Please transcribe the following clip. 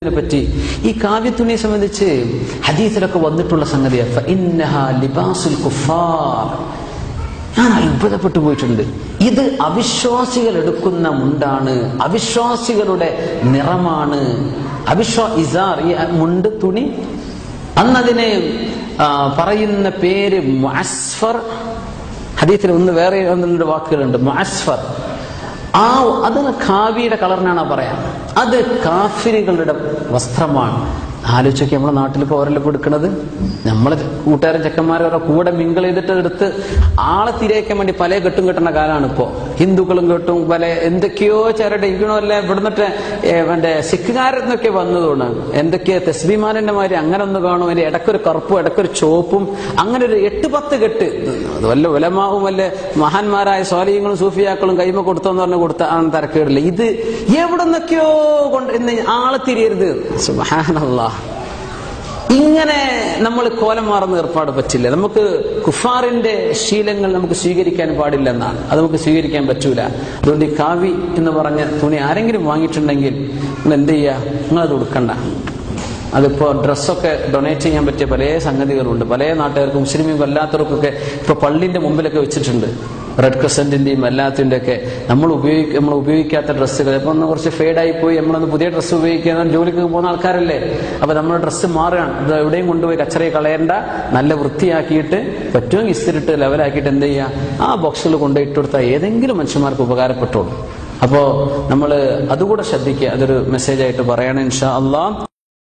പറ്റി ഈ കാവ്യത്തുണിയെ സംബന്ധിച്ച് ഹദീസിലൊക്കെ വന്നിട്ടുള്ള സംഗതിയാണ് ഫഇന്നഹാ ലിബാസുൽ കുഫാർ ഞാൻ അത്ഭുതപ്പെട്ടു പോയിട്ടുണ്ട് ഇത് അവിശ്വാസികൾ എടുക്കുന്ന മുണ്ടാണ് അവിശ്വാസികളുടെ നിറമാണ് അവിശ്വാ ഇസാർ ഈ മുണ്ട് തുണി അന്നതിനെ ആ, പറയുന്ന പേര് മുഅസ്ഫർ ഹദീസിൽ ഒന്ന് വേറെ ഒന്ന് രണ്ട് വാക്കുകളുണ്ട് മുഅസ്ഫർ ആ അത് കാവിയുടെ കളറിനാണ് പറയാം അത് കാഫിരികളുടെ വസ്ത്രമാണ് ആലോചിച്ചൊക്കെ നമ്മുടെ നാട്ടിൽ ഇപ്പോൾ ഓരെല്ലാം എടുക്കുന്നത് നമ്മളെ കൂട്ടുകാരൻ ചെക്കന്മാരെ കൂടെ മിങ്കിൾ ചെയ്തിട്ട് എടുത്ത് ആളെ തിരയിക്കാൻ വേണ്ടി പല കെട്ടും കെട്ടുന്ന കാലമാണ് ഇപ്പോൾ ഹിന്ദുക്കളും കെട്ടും പല എന്തൊക്കെയോ ചരട് ഇരിക്കണമല്ല ഇവിടുന്നിട്ട് മറ്റേ സിഖുകാരെന്നൊക്കെ വന്നതുകൊണ്ടാണ് എന്തൊക്കെയോ തെസ്ബിമാനന്റെ മാതിരി അങ്ങനെ ഒന്ന് കാണും അതിന്റെ ഇടയ്ക്കൊരു കറുപ്പും ഇടയ്ക്കൊരു ചോപ്പും അങ്ങനെ ഒരു എട്ട് പത്ത് കെട്ട് അത് വല്ല ഉലമാവും വല്ല മഹാന്മാരായ സ്വാലിയങ്ങളും സൂഫിയാക്കളും കൈമ കൊടുത്തോന്ന് പറഞ്ഞ് കൊടുത്ത ആ തരക്കേടില്ല ഇത് എവിടെ നിന്നൊക്കെയോ കൊണ്ട് ഇന്ന് ആളെ തിരിയരുത് സുബ്ഹാനല്ലാ ഇങ്ങനെ നമ്മൾ കോലം മാറുന്ന ഏർപ്പാട് പറ്റില്ല നമുക്ക് കുഫാറിന്റെ ശീലങ്ങൾ നമുക്ക് സ്വീകരിക്കാൻ പാടില്ല എന്നാണ് അത് നമുക്ക് സ്വീകരിക്കാൻ പറ്റൂല അതുകൊണ്ട് ഈ കാവി എന്ന് പറഞ്ഞ തുണി ആരെങ്കിലും വാങ്ങിയിട്ടുണ്ടെങ്കിൽ നിങ്ങൾ എന്ത് ചെയ്യുക നിങ്ങളത് ഉടുക്കണ്ട അതിപ്പോ ഡ്രസ്സൊക്കെ ഡൊണേറ്റ് ചെയ്യാൻ പറ്റിയ പല സംഗതികളുണ്ട് പല നാട്ടുകാർക്ക് മുസ്ലിമും അല്ലാത്തവർക്കൊക്കെ ഇപ്പൊ പള്ളിന്റെ മുമ്പിലൊക്കെ വെച്ചിട്ടുണ്ട് റെഡ് ക്രസന്റിന്റെയും എല്ലാത്തിൻ്റെ ഒക്കെ നമ്മൾ ഉപയോഗിക്ക നമ്മൾ ഉപയോഗിക്കാത്ത ഡ്രസ്സുകൾ ഇപ്പൊ ഒന്ന് കുറച്ച് ഫേഡായി പോയി നമ്മളൊന്ന് പുതിയ ഡ്രസ്സ് ഉപയോഗിക്കുക ജോലിക്ക് പോകുന്ന ആൾക്കാരല്ലേ അപ്പൊ നമ്മുടെ ഡ്രസ്സ് മാറുകയാണ് അത് എവിടെയും കൊണ്ടുപോയി കച്ചറയെ കളയണ്ട നല്ല വൃത്തിയാക്കിയിട്ട് പറ്റുമെങ്കിൽ ഇസ്തിരിട്ട് ലെവലാക്കിയിട്ട് എന്ത് ചെയ്യുക ആ ബോക്സിൽ കൊണ്ടുപോയി ഇട്ട് കൊടുത്താൽ ഏതെങ്കിലും മനുഷ്യന്മാർക്ക് ഉപകാരപ്പെട്ടോളൂ അപ്പോ നമ്മൾ അതുകൂടെ ശ്രദ്ധിക്കുക അതൊരു മെസ്സേജ് ആയിട്ട് പറയണം ഇൻഷാ അള്ളാഹ്